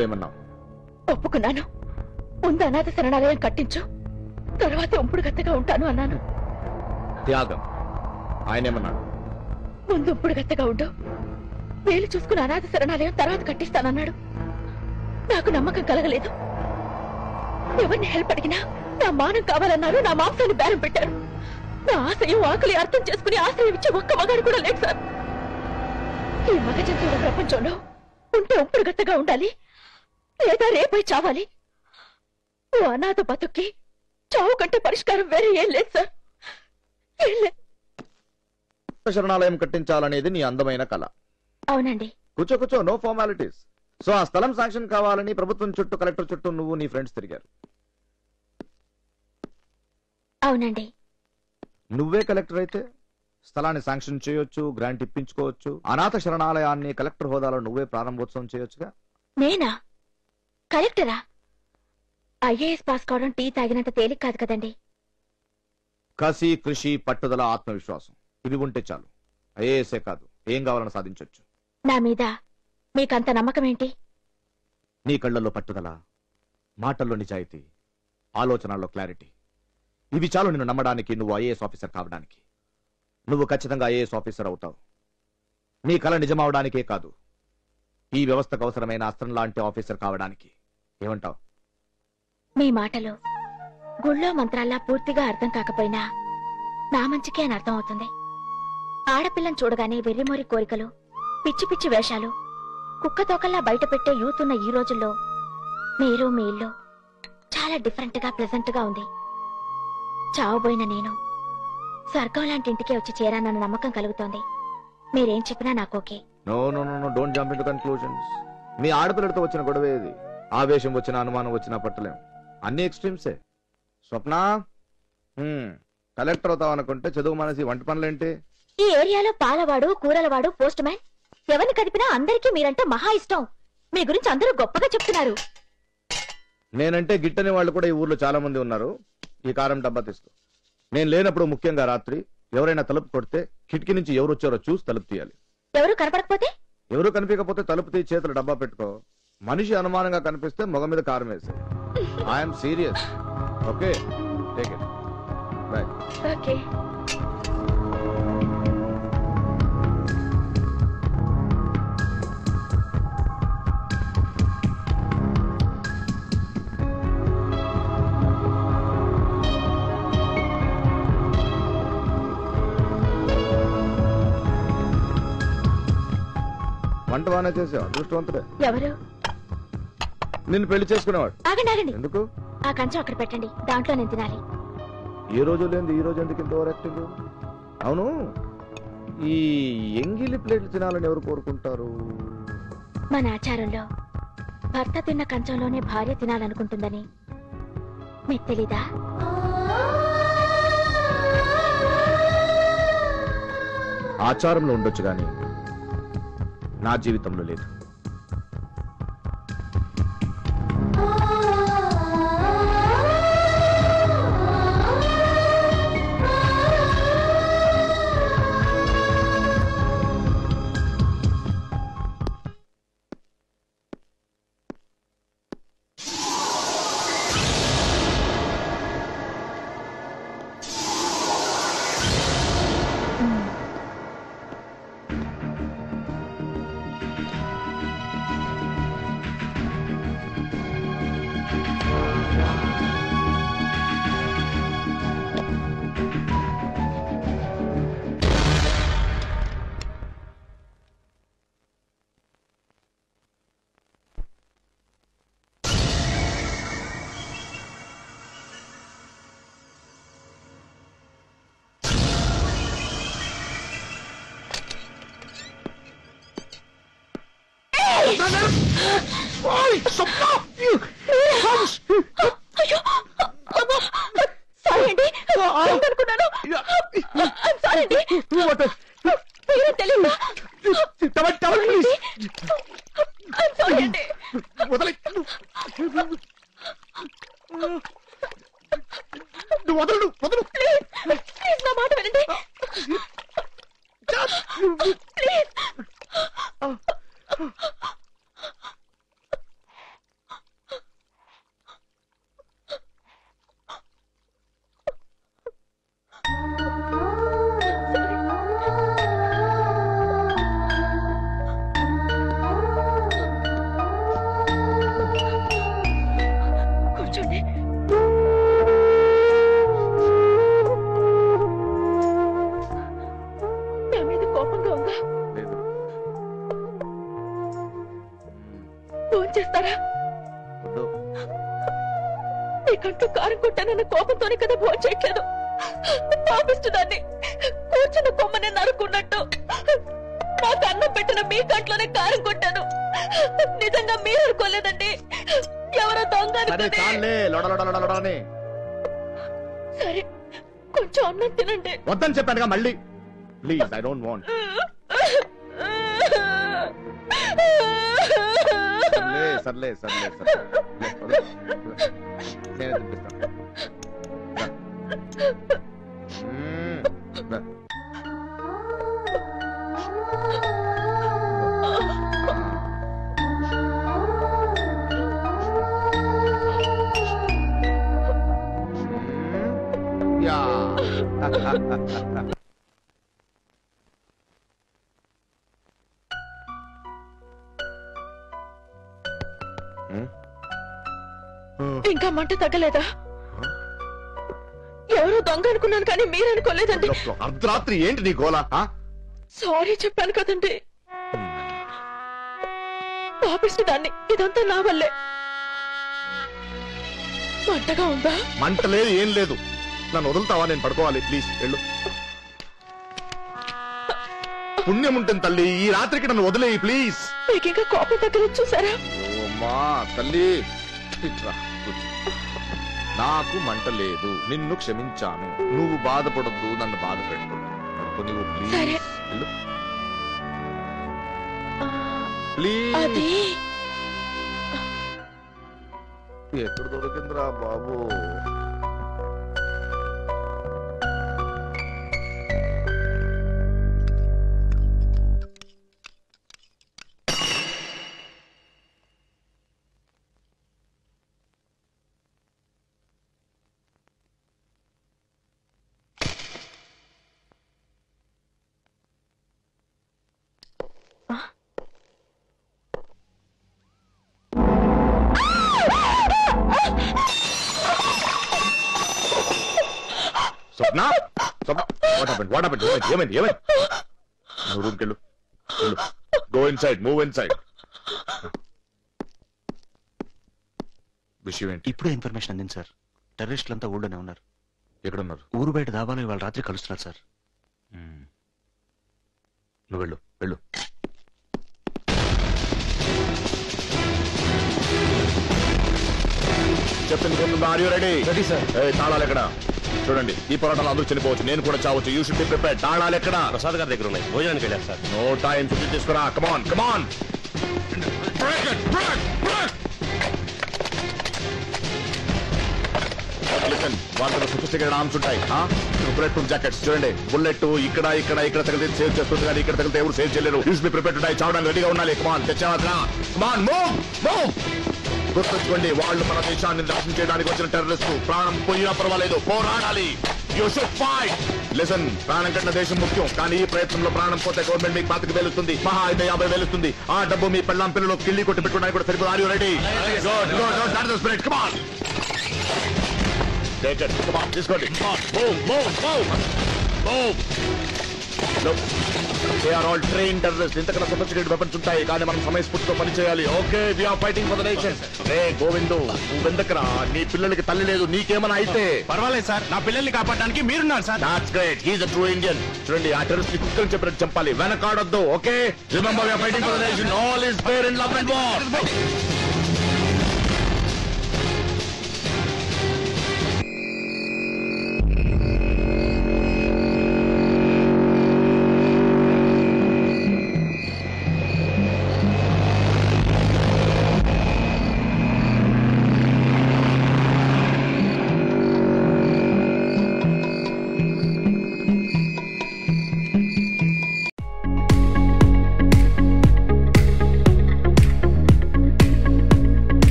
నువ్వేమన్నావు ఒప్పుకున్నాను ముందు అనాథ శరణాలయం కట్టించు తర్వాత ఉంపుడు గత్తగా ఉంటాను అన్నాను త్యాగం ఆయనేమన్నాడు ముందు ఉంపుడు గత్తగా ఉండు వేలు చూసుకుని అనాథ శరణాలయం తర్వాత కట్టిస్తానన్నాడు నాకు నమ్మకం కలగలేదు ఎవరిని హెల్ప్ అడిగినా నా మానం కావాలన్నారు నా మాంసాన్ని బేరం పెట్టారు నా ఆశయం ఆకలి అర్థం చేసుకుని ఆశ్రయం ఇచ్చే ఒక్క మగాడు కూడా లేడు సార్ ఈ మగ జంతువుల ప్రపంచంలో ఉంటే ఉంపుడు గత్తగా ఉండాలి లేదా రేపై చావాలి ఓ అనాథ బతుక్కి చావు కంటే పరిష్కారం వేరే ఏం లేదు సార్ ఏం లేదు శరణాలయం కట్టించాలనేది నీ అందమైన కళ అవునండి కూర్చో కూర్చో నో ఫార్మాలిటీస్ సో ఆ స్థలం శాంక్షన్ కావాలని ప్రభుత్వం చుట్టూ కలెక్టర్ చుట్టూ నువ్వు నీ ఫ్రెండ్స్ తిరిగారు అవునండి నువ్వే కలెక్టర్ అయితే స్థలాన్ని శాంక్షన్ చేయొచ్చు గ్రాంట్ ఇప్పించుకోవచ్చు అనాథ శరణాలయాన్ని కలెక్టర్ హోదాలో నువ్వే ప్రారంభోత్సవం చేయొచ్చుగా నేనా కలెక్టరా ఐఏఎస్ పాస్ కావడం టీ తాగినంత తేలిక కాదు కదండి కసి కృషి పట్టుదల ఆత్మవిశ్వాసం ఇవి ఉంటే చాలు ఐఏఎస్ఏ కాదు ఏం కావాలని సాధించొచ్చు నా మీద మీకంత నమ్మకం ఏంటి నీ కళ్ళల్లో పట్టుదల మాటల్లో నిజాయితీ ఆలోచనల్లో క్లారిటీ ఇవి చాలు నిన్ను నమ్మడానికి నువ్వు ఐఏఎస్ ఆఫీసర్ కావడానికి నువ్వు ఖచ్చితంగా ఐఏఎస్ ఆఫీసర్ అవుతావు నీ కళ నిజమవడానికే కాదు ఈ వ్యవస్థకు అవసరమైన అస్త్రం లాంటి ఆఫీసర్ కావడానికి ఏమంటావు మీ మాటలు గుళ్ళో మంత్రాల్లా పూర్తిగా అర్థం కాకపోయినా నా మంచికే అని అర్థం అవుతుంది ఆడపిల్లని చూడగానే వెర్రిమోరి కోరికలు పిచ్చి పిచ్చి వేషాలు కుక్క తోకల్లా బయట పెట్టే యూత్ ఉన్న ఈ రోజుల్లో మీరు మీ ఇల్లు చాలా డిఫరెంట్ గా ప్లెజెంట్ గా ఉంది చావబోయిన నేను స్వర్గం లాంటి ఇంటికే వచ్చి చేరానన్న నమ్మకం కలుగుతోంది మీరేం చెప్పినా నాకు okay no no no no don't jump in conclusions మీ ఆడపిల్లడితో వచ్చిన గొడవ ఇది ఆవేశం వచ్చిన అనుమానం వచ్చినా పట్టలేం అన్ని ఎక్స్ట్రీమ్సే స్వప్న హ్మ్, కలెక్టర్ అవుతావు అనుకుంటే చదువు మనసి వంట పనులేంటి ఈ ఏరియాలో పాలవాడు కూరలవాడు పోస్ట్ మ్యాన్ ఎవరిని కదిపినా అందరికీ మీరంటే మహా ఇష్టం మీ గురించి అందరూ గొప్పగా చెప్తున్నారు నేనంటే గిట్టని వాళ్ళు కూడా ఈ ఊర్లో చాలా మంది ఉన్నారు ఈ కారం డబ్బా తీసుకో నేను లేనప్పుడు ముఖ్యంగా రాత్రి ఎవరైనా తలుపు కొడితే కిటికీ నుంచి ఎవరు వచ్చారో చూసి తలుపు తీయాలి ఎవరు కనపడకపోతే ఎవరు కనిపించకపోతే తలుపు తీసి చేతులు డబ్బా పెట్టుకో మనిషి అనుమానంగా కనిపిస్తే మొగ మీద కారం వేసే I'm serious okay take it boy okay వంట బాగానే చేసావు అదృష్టవంతుడే ఎవరు నిన్ను పెళ్లి చేసుకునేవాడు ఆగండి ఆగండి ఎందుకు ఆ కంచం అక్కడ పెట్టండి దాంట్లో నేను తినాలి ఈ రోజు లేని ఈ రోజు ఎందుకు ఇంత ఓవర్ యాక్టింగ్ అవును ఈ ఎంగిలి ప్లేట్లు తినాలని ఎవరు కోరుకుంటారు మన ఆచారంలో భర్త తిన్న కంచంలోనే భార్య తినాలనుకుంటుందని మీకు తెలీదా ఆచారంలో ఉండొచ్చు గాని నా జీవితంలో లేదు అయ్యో సారీ అండి అనుకున్నాను సారీ అండి మీరే తెలియదా సారీ అండి వదలు వదలు ప్లీజ్ నా మాట వినండి ప్లీజ్ తింటారా వద్దు. నీకంటూ కారం కొట్టానన్న కోపంతోనే కదా భోజనం చేయట్లేదు పాపిస్తుందాన్ని కూర్చున్న కొమ్మని నరుకున్నట్టు నాకు అన్నం పెట్టిన మీ కంట్లోనే కారం కొట్టాను నిజంగా మీరు అనుకోలేదండి ఎవరో దొంగ సరే అనుకుని చాలే లొడ లొడ లొడ లొడ అని సరే కొంచెం అన్నం తినండి వద్దని చెప్పానుగా మళ్ళీ ప్లీజ్ ఐ డోంట్ వాంట్ సర్లే సర్లే సర్లే సర్లే లే, వదిలే. నేనే తినిపిస్తాను రా. మ్మ్. రా. మ్మ్. యా ఇంకా మంట తగ్గలేదా ఎవరో దొంగ అనుకున్నాను కానీ మీరు అనుకోలేదండి అర్ధరాత్రి ఏంటి నీ గోల ఆ? సారీ చెప్పాను కదండి పాపిస్తు దాన్ని ఇదంతా నా వల్లే మంటగా ఉందా మంట లేదు ఏం లేదు నన్ను వదులుతావా నేను పడుకోవాలి ప్లీజ్ వెళ్ళు పుణ్యం ఉంటుంది తల్లి ఈ రాత్రికి నన్ను వదిలేయి ప్లీజ్ మీకు ఇంకా కోపం తగ్గలేదు చూసారా అమ్మా తల్లి ఇట్రా, కూర్చో. నాకు మంట లేదు నిన్ను క్షమించాను నువ్వు బాధపడద్దు నన్ను బాధ పెట్టు పడుకో నువ్వు ప్లీజ్ సరే. వెళ్ళు ఆ, ప్లీజ్ అది ఎక్కడ దొరికిందిరా బాబు Swapna Swapna what happened what happened ఏమైంది ఏమైంది ఏమైంది నువ్వు రూమ్కి వెళ్ళు వెళ్ళు go inside move inside విషయం ఏంటి ఇప్పుడే ఇన్ఫర్మేషన్ అందింది సార్ టెర్రరిస్టులంతా ఊళ్ళోనే ఉన్నారు ఎక్కడున్నారు ఊరు బయట దాబాలో ఇవాళ రాత్రి కలుస్తున్నారు సార్ నువ్వు వెళ్ళు వెళ్ళు చెప్పింది గుర్తుందా are you ready ready sir ఏ తాళాలు ఎక్కడ చూడండి ఈ పోరాటంలో అందరూ చనిపోవచ్చు నేను కూడా చావచ్చు యూ షుడ్ బి ప్రిపేర్ తాళాలు ఎక్కడ ప్రసాద్ గారి దగ్గర ఉన్నాయి భోజనానికి వెళ్ళారు సార్ నో టైం శుద్ధి తీసుకురా కమాన్ కమాన్ లిసన్ వాళ్ళ సొఫిస్టికేటెడ్ ఆర్మ్స్ ఉంటాయి బుల్లెట్ ప్రూఫ్ జాకెట్స్ చూడండి బుల్లెట్ ఇక్కడ ఇక్కడ ఇక్కడ తగిలితే సేవ్ చేస్తుంది కానీ ఇక్కడ తగిలితే ఎవరు సేవ్ చేయలేరు యూస్ బి ప్రిపేర్ ఉంటాయి చావడానికి రెడీగా ఉండాలి కమాన్ తెచ్చావద్రా కమాన్ మూవ్ మూవ్ గుర్తుంచుకోండి వాళ్ళు మన దేశాన్ని నాశనం చేయడానికి వచ్చిన టెర్రరిస్ట్ ప్రాణం పోయినా పర్వాలేదు పోరాడాలి యూ షుడ్ ఫైట్ లిసన్ ప్రాణం కట్టిన దేశం ముఖ్యం కానీ ఈ ప్రయత్నంలో ప్రాణం పోతే గవర్నమెంట్ మీకు పాతికి వెలుస్తుంది మహా అయితే యాభై వెలుస్తుంది ఆ డబ్బు మీ పెళ్ళాం పిల్లలు కిళ్ళి కొట్టి పెట్టుకోవడానికి కూడా సరిపోదు are you ready good good good that is spirit come on take it come on తీసుకోండి move move move move they are all train terrorist ఇంతకన్నా సొఫిస్టికేటెడ్ వెపన్స్ ఉంటాయి కానీ మనం సమయస్ఫూర్తితో పని చేయాలి okay we are fighting for the nation రే గోవిందు నువ్వు ఎందుకురా నీ పిల్లలకి తల్లి లేదు నీకేమైనా అయితే పర్వాలేదు సార్ నా పిల్లల్ని కాపాడడానికి మీరున్నారు sir that's great he's a true Indian చూడండి ఆ టెర్రరిస్ట్ ని కుక్కలు చెప్పినట్టు చంపాలి వెనకాడొద్దు okay remember we are fighting for the nation all is fair in love and war